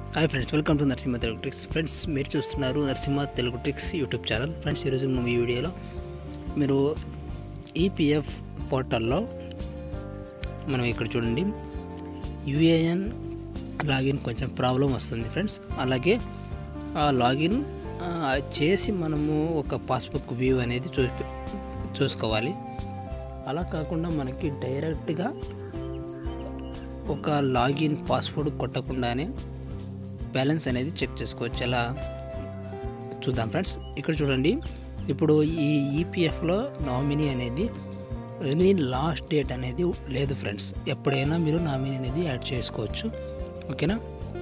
hi friends welcome to Narasimha Telugu tricks friends మీరు చూస్తున్నారు Narasimha Telugu tricks YouTube channel friends ఈరోజు మనం ఈ వీడియోలో మీరు ఈపీఎఫ్ పోర్టల్లో మనం ఇక్కడ చూడండి యూఏఎన్ లాగిన్ కొంచెం ప్రాబ్లం వస్తుంది ఫ్రెండ్స్ అలాగే ఆ లాగిన్ ఆ, చేసి మనము ఒక పాస్బుక్ వ్యూ అనేది చూ చూసుకోవాలి అలా కాకుండా మనకి డైరెక్ట్గా ఒక లాగిన్ పాస్వర్డ్ కొట్టకుండానే బ్యాలెన్స్ అనేది చెక్ చేసుకోవచ్చు ఎలా చూద్దాం ఫ్రెండ్స్ ఇక్కడ చూడండి ఇప్పుడు ఈ ఈపీఎఫ్లో నామినీ అనేది ఎనీ లాస్ట్ డేట్ అనేది లేదు ఫ్రెండ్స్ ఎప్పుడైనా మీరు నామినీ అనేది యాడ్ చేసుకోవచ్చు ఓకేనా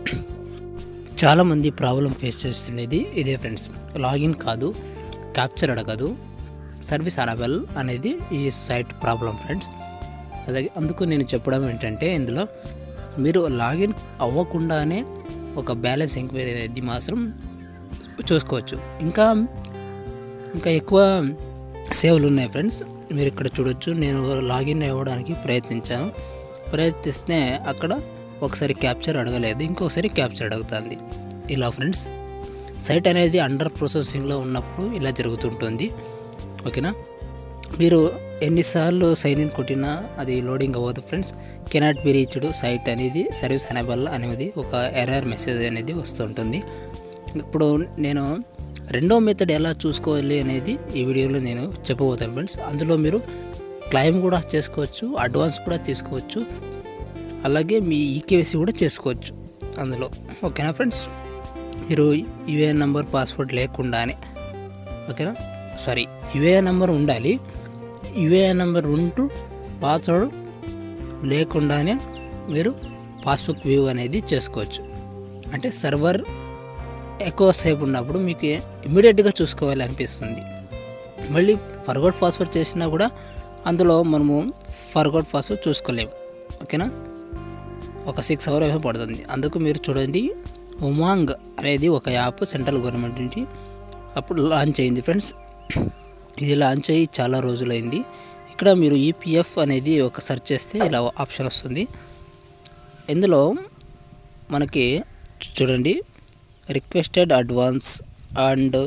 చాలామంది ప్రాబ్లం ఫేస్ చేస్తున్నది ఇదే ఫ్రెండ్స్ లాగిన్ కాదు క్యాప్చర్ అడగదు సర్వీస్ అనబెల్ అనేది ఈ సైట్ ప్రాబ్లం ఫ్రెండ్స్ అదే అందుకు నేను చెప్పడం ఏంటంటే ఇందులో మీరు లాగిన్ అవ్వకుండానే ఒక బ్యాలెన్స్ ఎంక్వైరీ అనేది మాత్రం చూసుకోవచ్చు ఇంకా ఇంకా ఎక్కువ సేవలు ఉన్నాయి ఫ్రెండ్స్ మీరు ఇక్కడ చూడొచ్చు నేను లాగిన్ అవ్వడానికి ప్రయత్నించాను ప్రయత్నిస్తే అక్కడ ఒకసారి క్యాప్చర్ అడగలేదు ఇంకొకసారి క్యాప్చర్ అడుగుతుంది ఇలా ఫ్రెండ్స్ సైట్ అనేది అండర్ ప్రాసెసింగ్లో ఉన్నప్పుడు ఇలా జరుగుతుంటుంది ఓకేనా మీరు ఎన్నిసార్లు సైన్ ఇన్ కొట్టినా అది లోడింగ్ అవ్వదు friends cannot be reached site అనేది సర్వీస్ అనబల్ అనేది ఒక ఎర్రర్ మెసేజ్ అనేది వస్తుంటుంది ఇప్పుడు నేను రెండో మెథడ్ ఎలా చూసుకోవాలి అనేది ఈ వీడియోలో నేను చెప్పబోతాను ఫ్రెండ్స్ అందులో మీరు క్లైమ్ కూడా చేసుకోవచ్చు అడ్వాన్స్ కూడా తీసుకోవచ్చు అలాగే మీ ఈకేవైసీ కూడా చేసుకోవచ్చు అందులో ఓకేనా ఫ్రెండ్స్ మీరు యూఏఎన్ నంబర్ పాస్వర్డ్ లేకుండానే ఓకేనా సారీ యూఏఎన్ నంబర్ ఉండాలి యూఏఎన్ నంబర్ ఉంటూ పాస్వర్డ్ లేకుండానే మీరు పాస్బుక్ వ్యూ అనేది చేసుకోవచ్చు అంటే సర్వర్ ఎక్కువ సేపు ఉన్నప్పుడు మీకు ఇమీడియట్గా చూసుకోవాలి అనిపిస్తుంది మళ్ళీ ఫర్వర్డ్ పాస్వర్డ్ చేసినా కూడా అందులో మనము ఫర్వర్డ్ పాస్వర్డ్ చూసుకోలేము ఓకేనా ఒక సిక్స్ అవర్ అయితే పడుతుంది అందుకు మీరు చూడండి ఉమాంగ్ అనేది ఒక యాప్ సెంట్రల్ గవర్నమెంట్ నుంచి అప్పుడు లాంచ్ అయింది ఫ్రెండ్స్ ఇది లాంచ్ అయ్యి చాలా రోజులైంది ఇక్కడ మీరు ఈపీఎఫ్ అనేది ఒక సెర్చ్ చేస్తే ఇలా ఆప్షన్ వస్తుంది ఇందులో మనకి చూడండి requested advance and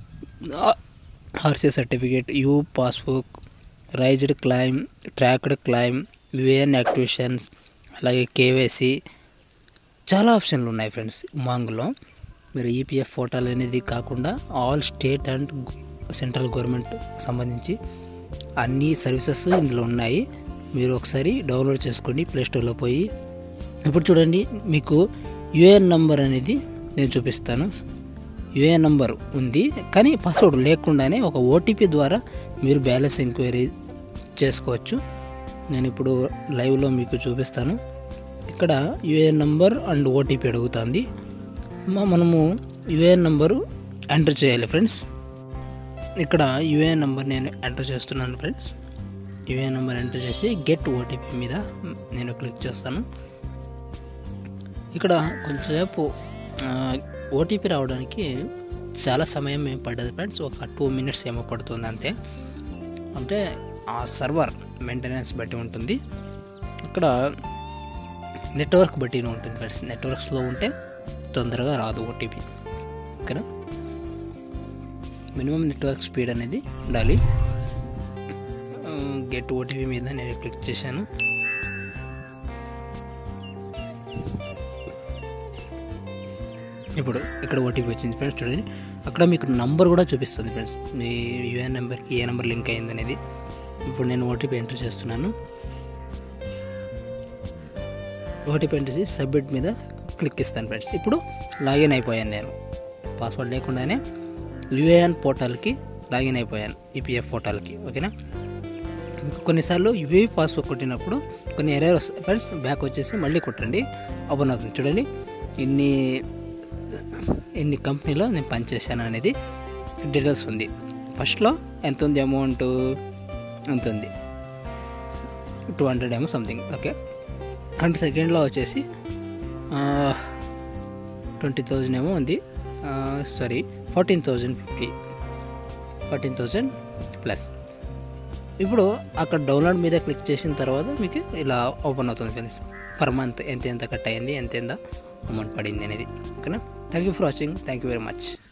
RC certificate U passbook raised claim tracked claim UAN activations అలాగే కేవైసీ చాలా ఆప్షన్లు ఉన్నాయి ఫ్రెండ్స్ ఉమాంగ్లో మీరు ఈపీఎఫ్ పోర్టల్ అనేది కాకుండా all state and central government సంబంధించి అన్ని సర్వీసెస్ ఇందులో ఉన్నాయి మీరు ఒకసారి డౌన్లోడ్ చేసుకోండి ప్లేస్టోర్లో పోయి ఇప్పుడు చూడండి మీకు యుఏఎన్ నంబర్ అనేది నేను చూపిస్తాను యుఏఎన్ నంబర్ ఉంది కానీ పాస్వర్డ్ లేకుండానే ఒక ఓటీపీ ద్వారా మీరు బ్యాలెన్స్ ఎంక్వైరీ చేసుకోవచ్చు నేను ఇప్పుడు లైవ్లో మీకు చూపిస్తాను ఇక్కడ యుఏఎన్ నంబర్ అండ్ ఓటీపీ అడుగుతుంది మ- మనము యుఏఎన్ నంబరు ఎంటర్ చేయాలి ఫ్రెండ్స్ ఇక్కడ యుఏఎన్ నంబర్ నేను ఎంటర్ చేస్తున్నాను ఫ్రెండ్స్ యుఏఎన్ నంబర్ ఎంటర్ చేసి గెట్ ఓటీపీ మీద నేను క్లిక్ చేస్తాను ఇక్కడ కొంచెంసేపు ఓటీపీ రావడానికి చాలా సమయం ఏం పడ్డది ఫ్రెండ్స్ ఒక టూ మినిట్స్ ఏమో పడుతుంది అంతే అంటే ఆ సర్వర్ మెయింటెనెన్స్ బట్టి ఉంటుంది ఇక్కడ నెట్వర్క్ బట్టి ఉంటుంది ఫ్రెండ్స్ నెట్వర్క్ స్లో ఉంటే తొందరగా రాదు ఓటీపీ ఓకేనా మినిమం నెట్వర్క్ స్పీడ్ అనేది ఉండాలి గెట్ ఓటీపీ మీద నేను క్లిక్ చేశాను ఇప్పుడు ఇక్కడ ఓటీపీ వచ్చింది ఫ్రెండ్స్ చూడండి అక్కడ మీకు నంబర్ కూడా చూపిస్తుంది ఫ్రెండ్స్ మీ యూఏఎన్ నెంబర్కి ఏ నెంబర్ లింక్ అయింది అనేది ఇప్పుడు నేను ఓటీపీ ఎంటర్ చేస్తున్నాను ఓటీపీ ఎంటర్ చేసి సబ్మిట్ మీద క్లిక్ ఇస్తాను ఫ్రెండ్స్ ఇప్పుడు లాగిన్ అయిపోయాను నేను పాస్వర్డ్ లేకుండానే యూఏఎన్ పోర్టల్కి లాగిన్ అయిపోయాను ఈపీఎఫ్ పోర్టల్కి ఓకేనా మీకు కొన్నిసార్లు ఇవి పాస్వర్డ్ కొట్టినప్పుడు కొన్ని ఎర్రర్ వస్తాయి ఫ్రెండ్స్ బ్యాక్ వచ్చేసి మళ్ళీ కొట్టండి ఓపెన్ అవుతుంది చూడండి ఇన్ని ఎన్ని కంపెనీలో నేను పనిచేశాను అనేది డీటెయిల్స్ ఉంది ఫస్ట్లో ఎంత ఉంది అమౌంట్ ఎంత ఉంది టూ హండ్రెడ్ ఏమో సంథింగ్ ఓకే అండ్ సెకండ్లో వచ్చేసి ట్వంటీ థౌజండ్ ఏమో ఉంది sorry fourteen thousand fifty fourteen thousand plus ఇప్పుడు అక్కడ డౌన్లోడ్ మీద క్లిక్ చేసిన తర్వాత మీకు ఇలా ఓపెన్ అవుతుంది ఫ్రెండ్స్ పర్ మంత్ ఎంత ఎంత కట్ అయింది ఎంత ఎంత అమౌంట్ పడింది అనేది ఓకేనా thank you for watching thank you very much